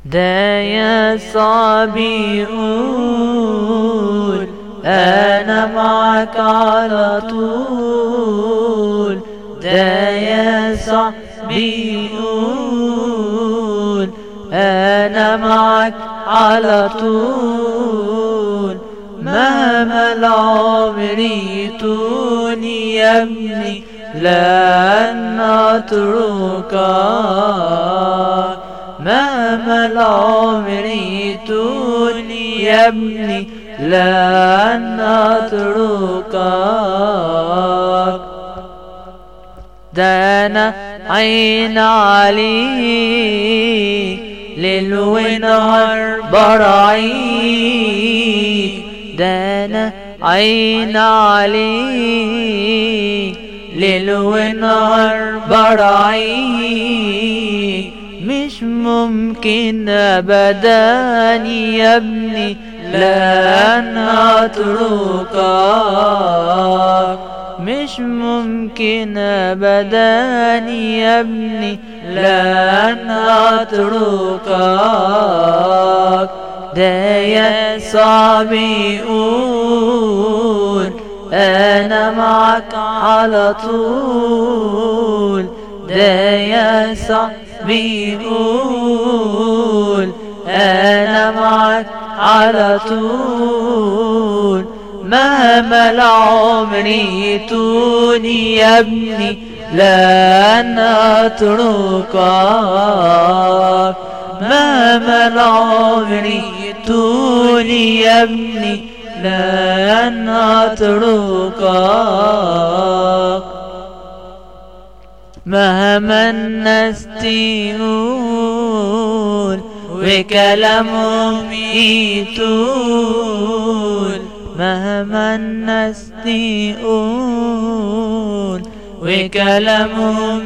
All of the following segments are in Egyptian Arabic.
ده يا صبي قول أنا معك على طول ده يا صبي قول أنا معك على طول مهما العمر يتوني يا ابني لن أتركك مهما العمر يتوني يا ابني لن أتركك ده أنا عين عليك ليل ونهار برعيك ده أنا عين عليك ليل ونهار برعيك مش ممكن أبدا يا ابني لن أتركك مش ممكن أبدا يا ابني لن أتركك ده يا صعبي قول أنا معك على طول ده يا صعبي قول أنا معك على طول مهما العمر يتوني يا ابني لن أتركك مهما العمر يتوني يا ابني لن أتركك مهما الناس تقول وكلامهم يطول مهما الناس تقول وكلامهم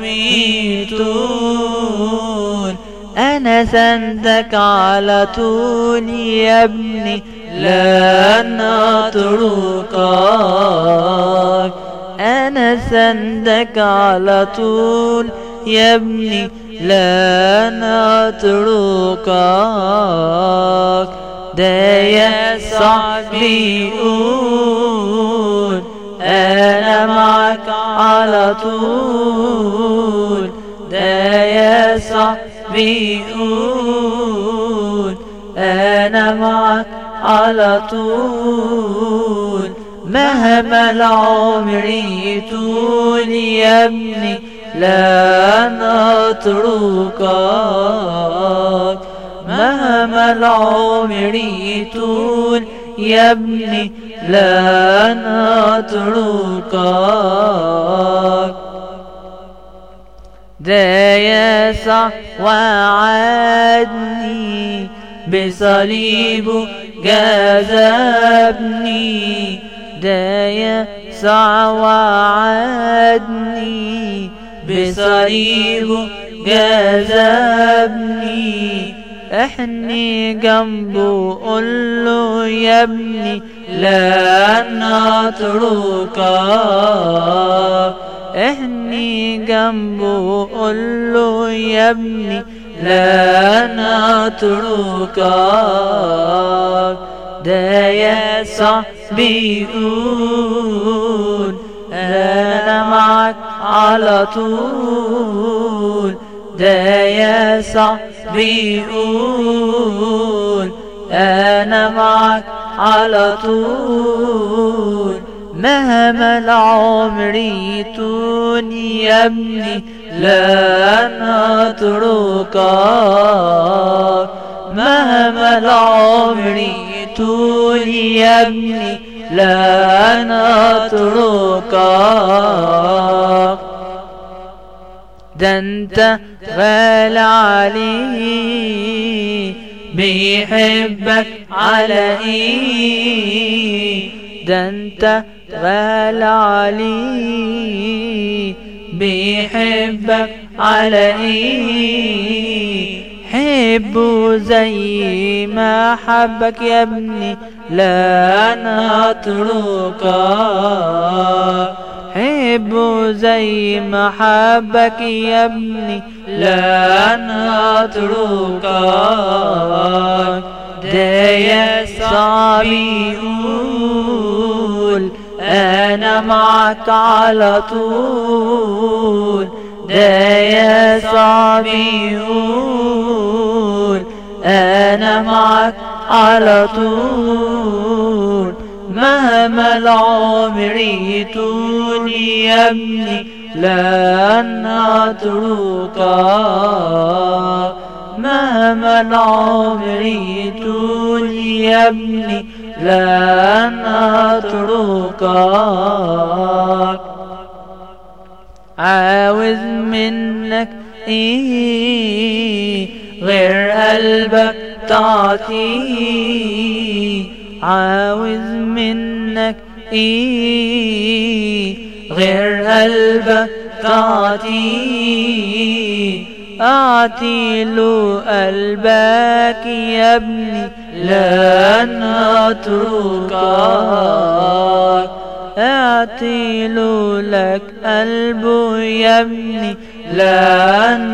يطول أنا سندك على طول يا ابني لن أتركك أنا سندك على طول يا ابني لن أتركك ده يا صاحبي قول أنا معك على طول ده يا صاحبي قول أنا معك على طول مهما العمر يطول يا ابني لن أتركك مهما العمر يطول يا ابني لن أتركك ده يسع وعدني بصليبه جذبني ده يسع وعدني بصليبه جذبني احني جنبه قول له يا ابني لن اتركك احني جنبه قول له يا ابني لن اتركك ده يا صاحبي قول انا معك على طول ده يا صاحبي قول انا معك على طول مهما العمر يتوني يا ابني لن اتركك مهما العمر يتوني يا ابني لن اتركك ده انت غالي عليه بيحبك على ايه ده انت غالي عليه بيحبك على ايه حبه زي ما حبك يا ابني لا انا اتركك حبه زي ما حبك يا ابني لا انا أتركك ده يسوع بيقول أنا معك على طول ده يسوع بيقول أنا معك على طول مهما العمر يطول يا ابني لن أتركك مهما العمر يطول يا ابني لن أتركك عاوز منك ايه غير قلبك تعطيه عاوز منك ايه غير قلبك تعطيه اعطي له قلبك يا ابني لن اتركك اعطي له لك قلبه يا ابني لن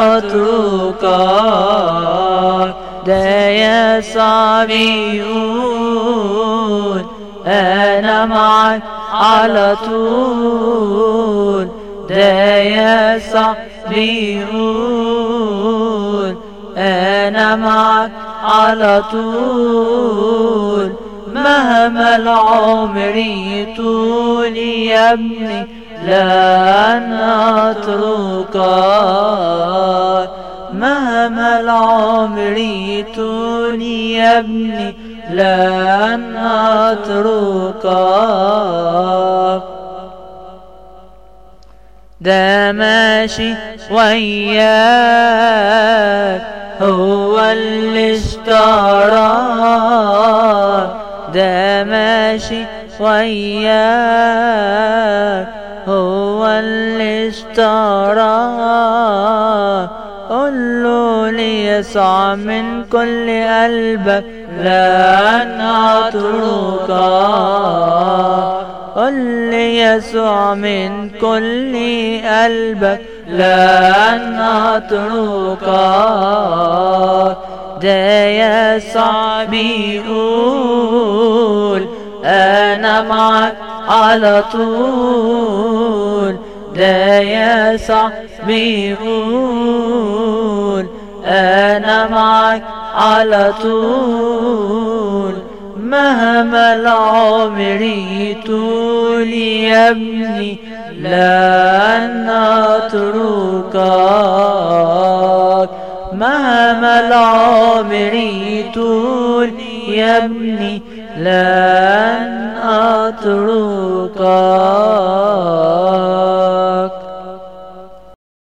اتركك ده يا صاحبي يقول انا معك على طول ده يا صاحبي يقول انا معك على طول مهما العمر يطول يا ابني لن أتركك مهما العمر يطول يا ابني لن أتركك ده ماشي وياك هو اللي اشتراك ده ماشي وياك هو اللي اشتراك قل له ليسع من كل قلبك لن أتركك قل ليسوع من كل قلبك لن أتركك ده يسوع بيقول أنا معك على طول ده يسوع بيقول أنا معك على طول مهما العمر يطول يا ابني لن أتركك مهما العمر يطول يا ابني لن أتركك